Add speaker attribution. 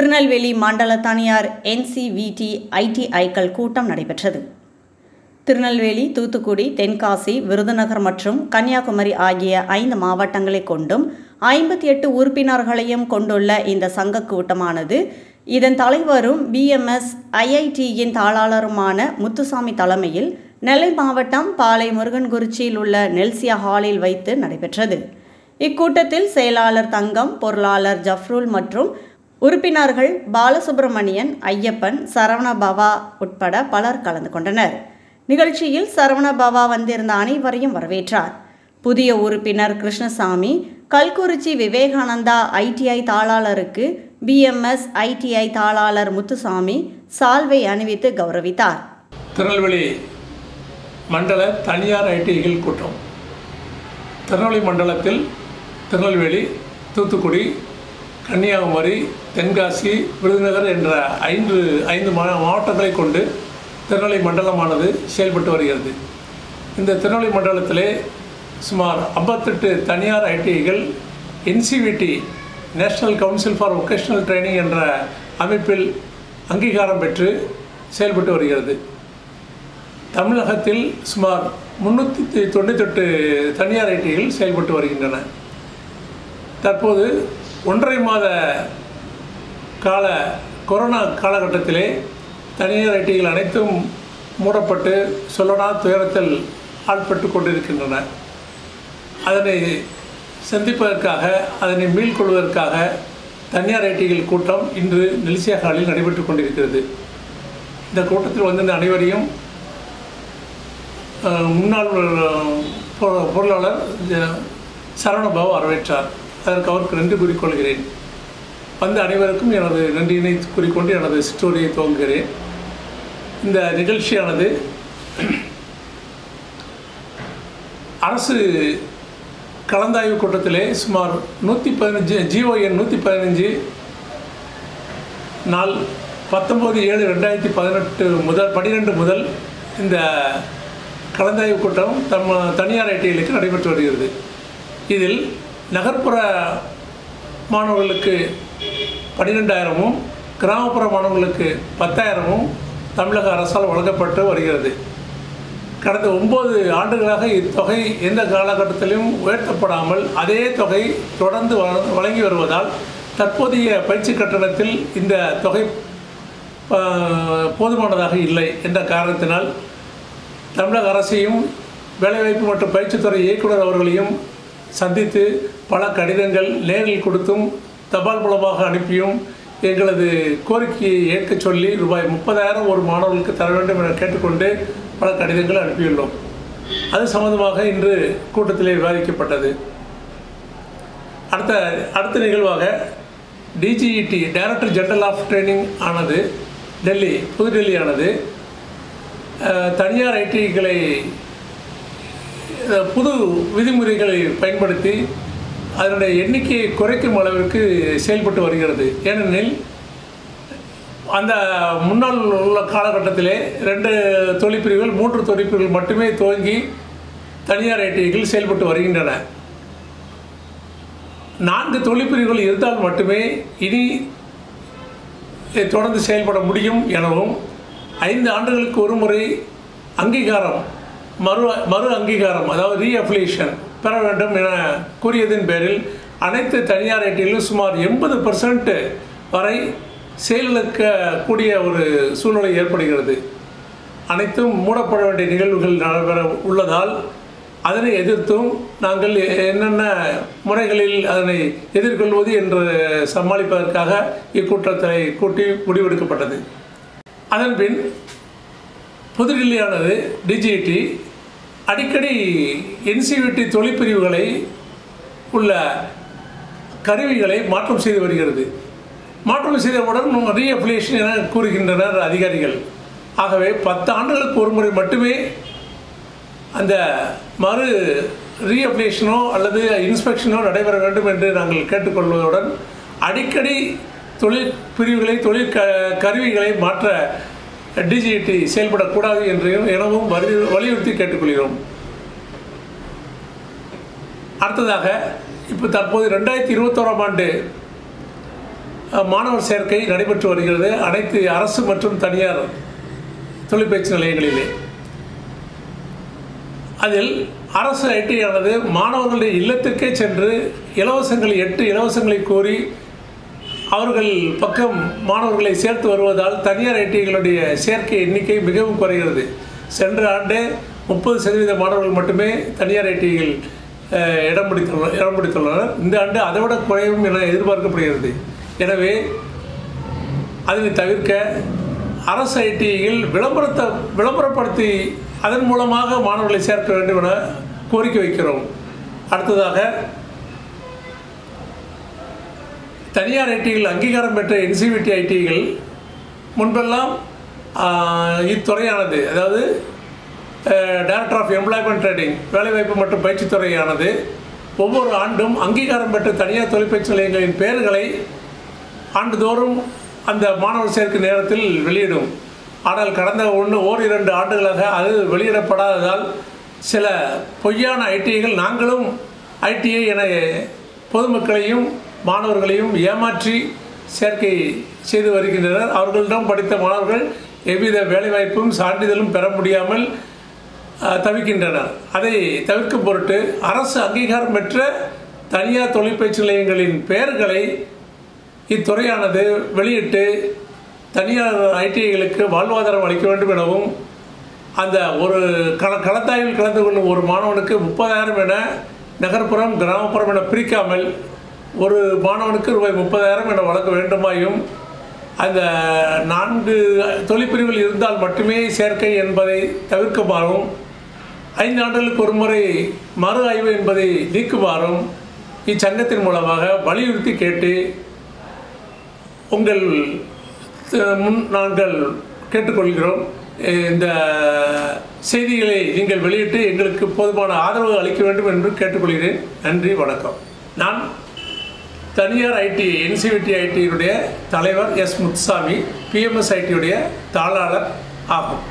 Speaker 1: திருநெல்வேலி மண்டல தனியார் என்சிவிடி ஐடிஐக்கள் கூட்டம் நடைபெற்றது திருநெல்வேலி தூத்துக்குடி தென்காசி விருதுநகர் மற்றும் கன்னியாகுமரி ஆகிய ஐந்து மாவட்டங்களை கொண்டும் ஐம்பத்தி எட்டு உறுப்பினர்களையும் கொண்டுள்ள இந்த சங்க கூட்டமானது இதன் தலைவரும் பிஎம்எஸ் ஐஐடியின் தாளாளருமான முத்துசாமி தலைமையில் நெல்லை மாவட்டம் பாலை முருகன்குறிச்சியில் உள்ள நெல்சியா ஹாலில் வைத்து நடைபெற்றது இக்கூட்டத்தில் செயலாளர் தங்கம் பொருளாளர் ஜஃப்ருல் மற்றும் உறுப்பினர்கள் பாலசுப்பிரமணியன் ஐயப்பன் சரவணபவா உட்பட பலர் கலந்து கொண்டனர் நிகழ்ச்சியில் சரவணபவா வந்திருந்த அனைவரையும் வரவேற்றார் புதிய உறுப்பினர் கிருஷ்ணசாமி கல்குறிச்சி விவேகானந்தா ஐடிஐ தாளாளருக்கு பிஎம்எஸ் ஐடிஐ தாளாளர் முத்துசாமி சால்வை அணிவித்து கௌரவித்தார்
Speaker 2: திருநெல்வேலி மண்டல தனியார் ஐடிஐகள் கூட்டம் திருநெல்வேலி மண்டலத்தில் திருநெல்வேலி தூத்துக்குடி கன்னியாகுமரி தென்காசி விருதுநகர் என்ற ஐந்து ஐந்து மா மாவட்டங்களை கொண்டு திருநெல்வேலி மண்டலமானது செயல்பட்டு வருகிறது இந்த திருநெல்வேலி மண்டலத்திலே சுமார் ஐம்பத்தெட்டு தனியார் ஐடிஐகள் NCVT National Council for Vocational Training என்ற அமைப்பில் அங்கீகாரம் பெற்று செயல்பட்டு வருகிறது தமிழகத்தில் சுமார் முந்நூற்றி தொண்ணூத்தெட்டு தனியார் ஐடிகள் செயல்பட்டு வருகின்றன தற்போது ஒன்றரை மாத கால கொரோனா காலகட்டத்திலே தனியார் ஐடிகள் அனைத்தும் மூடப்பட்டு சொல்லனா துயரத்தில் ஆட்பட்டு கொண்டிருக்கின்றன அதனை சந்திப்பதற்காக அதனை மீள்கொள்வதற்காக தனியார் ஐடிகள் கூட்டம் இன்று நெல்சியா ஹாலில் நடைபெற்று கொண்டிருக்கிறது இந்த கூட்டத்தில் வந்திருந்த அனைவரையும் அஹ், முன்னாள் அஹ், பொ- பொருளாளர் ஜ- சரவணபாபு வரவேற்றார் அதற்கு அவருக்கு நன்றி கூறிக்கொள்கிறேன் வந்த அனைவருக்கும் எனது நன்றியினை கூறிக்கொண்டு எனது ஸ்டோரியை துவங்குகிறேன் இந்த நிகழ்ச்சியானது அரசு கலந்தாய்வு கூட்டத்திலே சுமார் நூற்றி பதினஞ்சு ஜிஓஎன் நூற்றி பதினஞ்சு நாள் பத்தொம்போது ஏழு ரெண்டாயிரத்தி பதினெட்டு முதல் பன்னிரெண்டு முதல் இந்த கலந்தாய்வு கூட்டம் தம் தனியார் ஐடிஐகளுக்கு நடைபெற்று வருகிறது இதில் நகர்ப்புற மாணவர்களுக்கு பன்னிரெண்டாயிரமும் கிராமப்புற மாணவர்களுக்கு பத்தாயிரமும் தமிழக அரசால் வழங்கப்பட்டு வருகிறது கடந்த ஒன்பது ஆண்டுகளாக இத்தொகை எந்த காலகட்டத்திலும் உயர்த்தப்படாமல் அதே தொகை தொடர்ந்து வழ- வழங்கி வருவதால் தற்போதைய பயிற்சி கட்டணத்தில் இந்த தொகை ப- போதுமானதாக இல்லை என்ற காரணத்தினால் தமிழக அரசையும் வேலைவாய்ப்பு மற்றும் பயிற்சித்துறை இயக்குனர் அவர்களையும் சந்தித்து பல கடிதங்கள் நேரில் கொடுத்தும் தபால் மூலமாக அனுப்பியும் எங்களது கோரிக்கையை ஏற்கச் சொல்லி ரூபாய் முப்பதாயிரம் ஒரு மாணவர்களுக்கு தர வேண்டும் என கேட்டுக்கொண்டு பல கடிதங்கள் அனுப்பியுள்ளோம் அது சம்பந்தமாக இன்று கூட்டத்திலே விவாதிக்கப்பட்டது அடுத்த அடுத்த நிகழ்வாக DGET Director General of Training ஆனது டெல்லி புதுடெல்லி ஆனது அஹ், தனியார் ஐடிகளை புது விதிமுறைகளை பயன்படுத்தி அதனுடைய எண்ணிக்கையை குறைக்கும் அளவிற்கு செயல்பட்டு வருகிறது ஏனெனில் அந்த முன்னாள் உள்ள காலகட்டத்திலே ரெண்டு தொழிற்பிரிவுகள் மூன்று தொழிற்பிரிவுகள் மட்டுமே துவங்கி தனியார் ஐடிஐகள் செயல்பட்டு வருகின்றன நான்கு தொழிற்பிரிவுகள் இருந்தால் மட்டுமே இனி தொடர்ந்து செயல்பட முடியும் எனவும் ஐந்து ஆண்டுகளுக்கு ஒரு முறை அங்கீகாரம் மறு மறு அங்கீகாரம் அதாவது ரீஅப்ளிகேஷன் பெற வேண்டும் என கூறியதன் பேரில் அனைத்து தனியார் ஐடியிலும் சுமார் எண்பது பர்சன்ட் வரை செயலிழக்க கூடிய ஒரு சூழ்நிலை ஏற்படுகிறது அனைத்தும் மூடப்பட வேண்டிய நிகழ்வுகள் நடைபெற உள்ளதால் அதனை எதிர்த்தும் நாங்கள் என்னென்ன முறைகளில் அதனை எதிர்கொள்வது என்று சமாளிப்பதற்காக இக்கூட்டத்தை கூட்டி முடிவெடுக்கப்பட்டது அதன்பின் புதுடில்லியானது டிஜிடி அடிக்கடி என்சிவிடி தொழிற்பிரிவுகளை உள்ள கருவிகளை மாற்றம் செய்து வருகிறது மாற்றம் செய்தவுடன் ரீஅப்ளிகேஷன் என கூறுகின்றனர் அதிகாரிகள் ஆகவே பத்து ஆண்டுகளுக்கு ஒரு முறை மட்டுமே அந்த மறு ரீஅப்ளிகேஷனோ அல்லது இன்ஸ்பெக்ஷனோ நடைபெற வேண்டும் என்று நாங்கள் கேட்டுக்கொள்வதுடன் அடிக்கடி தொழில் பிரிவுகளை தொழில் க கருவிகளை மாற்ற டிஜிடி செயல்படக்கூடாது என்றும் எனவும் வலி வலியுறுத்தி கேட்டுக்கொள்கிறோம் அடுத்ததாக இப்போ தற்போது ரெண்டாயிரத்தி இருபத்தோராம் ஆண்டு அஹ், மாணவர் சேர்க்கை நடைபெற்று வருகிறது அனைத்து அரசு மற்றும் தனியார் தொழிற்பயிற்சி நிலையங்களிலே அதில் அரசு ஐடி ஆனது மாணவர்களுடைய இல்லத்திற்கே சென்று இலவசங்களை எட்டு இலவசங்களை கோரி அவர்கள் பக்கம் மாணவர்களை சேர்த்து வருவதால் தனியார் ஐடிகளுடைய சேர்க்கை எண்ணிக்கை மிகவும் குறைகிறது சென்ற ஆண்டு முப்பது சதவீத மாணவர்கள் மட்டுமே தனியார் ஐடிகள் இடம் பிடித்துள்ள இடம் பிடித்துள்ளனர் இந்த ஆண்டு அதை விட குறையும் என எதிர்பார்க்கப்படுகிறது எனவே அதனை தவிர்க்க அரசு ஐடியில் விளம்பரத்தை விளம்பரப்படுத்தி அதன் மூலமாக மாணவர்களை சேர்க்க வேண்டும் என கோரிக்கை வைக்கிறோம் அடுத்ததாக தனியார் ஐடிகள் அங்கீகாரம் பெற்ற என்சிவிடி ஐடிகள் முன்பெல்லாம் ஆஹ், இத்துறையானது அதாவது டைரக்டர் ஆஃப் எம்ப்ளாய்மெண்ட் ட்ரேடிங் வேலைவாய்ப்பு மற்றும் பயிற்சித் துறையானது ஒவ்வொரு ஆண்டும் அங்கீகாரம் பெற்ற தனியார் தொழிற்பயிற்சி நிலையங்களின் பெயர்களை ஆண்டுதோறும் அந்த மாணவர் சேர்க்கை நேரத்தில் வெளியிடும் ஆனால் கடந்த ஒன்று ஓர் இரண்டு ஆண்டுகளாக அது வெளியிடப்படாததால் சில பொய்யான ஐடிஐகள் நாங்களும் ஐடிஐ என பொதுமக்களையும் மாணவர்களையும் ஏமாற்றி சேர்க்கை செய்து வருகின்றனர் அவர்களிடம் படித்த மாணவர்கள் எவ்வித வேலைவாய்ப்பும் சான்றிதழும் பெற முடியாமல் அஹ், தவிக்கின்றனர் அதை தவிர்க்கும் பொருட்டு அரசு அங்கீகாரம் பெற்ற தனியார் தொழிற்பயிற்சி நிலையங்களின் பெயர்களை இத்துறையானது வெளியிட்டு தனியார் ஐடிஐகளுக்கு வாழ்வாதாரம் அளிக்க வேண்டும் எனவும் அந்த ஒரு கள களத்தாய்வில் கலந்து கொள்ளும் ஒரு மாணவனுக்கு முப்பதாயிரம் என நகர்ப்புறம் கிராமப்புறம் என பிரிக்காமல் ஒரு மாணவனுக்கு ரூபாய் முப்பதாயிரம் என வழங்க வேண்டுமாயும் அந்த நான்கு தொழிற்பிரிவுகள் இருந்தால் மட்டுமே சேர்க்கை என்பதை தவிர்க்குமாறும் ஐந்து ஆண்டுகளுக்கு ஒரு முறை மறு ஆய்வு என்பதை நீக்குமாறும் இச்சங்கத்தின் மூலமாக வலியுறுத்தி கேட்டு உங்கள் அஹ், முன் நாங்கள் கேட்டுக்கொள்கிறோம் அஹ், இந்த செய்திகளை நீங்கள் வெளியிட்டு எங்களுக்கு போதுமான ஆதரவு அளிக்க வேண்டும் என்று கேட்டுக்கொள்கிறேன் நன்றி வணக்கம் நான் தனியார் ஐடி என்சிவிடி ஐடியினுடைய தலைவர் எஸ் முத்துசாமி பிஎம்எஸ் ஐடியுடைய தாளாளர் ஆகும்